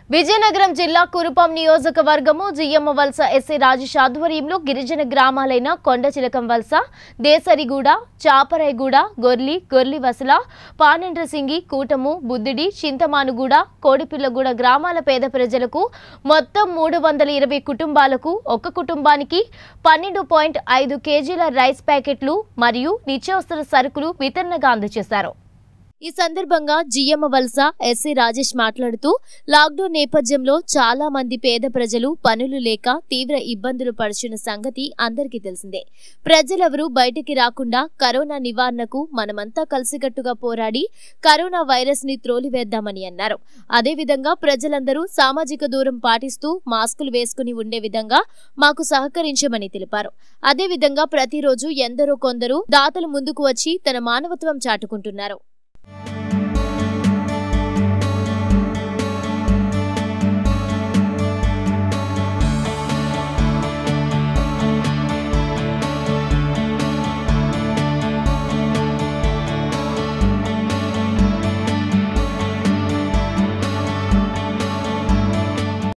విజయనగరం జిల్లా కురుపాం నియోజకవర్గము జియ్యమ్మ వలస ఎస్సీ రాజేష్ ఆధ్వర్యంలో గిరిజన గ్రామాలైన కొండచిలకం వలస దేసరిగూడ చాపరాయిగూడ గొర్లి గొర్లి వసల పానెండ్రసింగి కూటము బుద్దిడి చింతమానుగూడ కోడిపిల్లగూడ గ్రామాల పేద ప్రజలకు మొత్తం మూడు వందల ఇరవై కుటుంబాలకు ఒక కుటుంబానికి పన్నెండు పాయింట్ ఐదు కేజీల రైస్ ప్యాకెట్లు మరియు నిత్యావసర సరుకులు వితరణగా అందజేశారు ఈ సందర్భంగా జియ్యమ్మ వలస ఎస్సీ రాజేష్ మాట్లాడుతూ లాక్డౌన్ నేపథ్యంలో చాలా మంది పేద ప్రజలు పనులు లేక తీవ్ర ఇబ్బందులు పడుచున్న సంగతి అందరికీ తెలిసిందే ప్రజలెవరూ బయటికి రాకుండా కరోనా నివారణకు మనమంతా కలిసికట్టుగా పోరాడి కరోనా వైరస్ ని త్రోలివేద్దామని అన్నారు అదేవిధంగా ప్రజలందరూ సామాజిక దూరం పాటిస్తూ మాస్కులు వేసుకుని ఉండే విధంగా మాకు సహకరించమని తెలిపారు అదేవిధంగా ప్రతిరోజు ఎందరో కొందరు దాతలు ముందుకు వచ్చి తన మానవత్వం చాటుకుంటున్నారు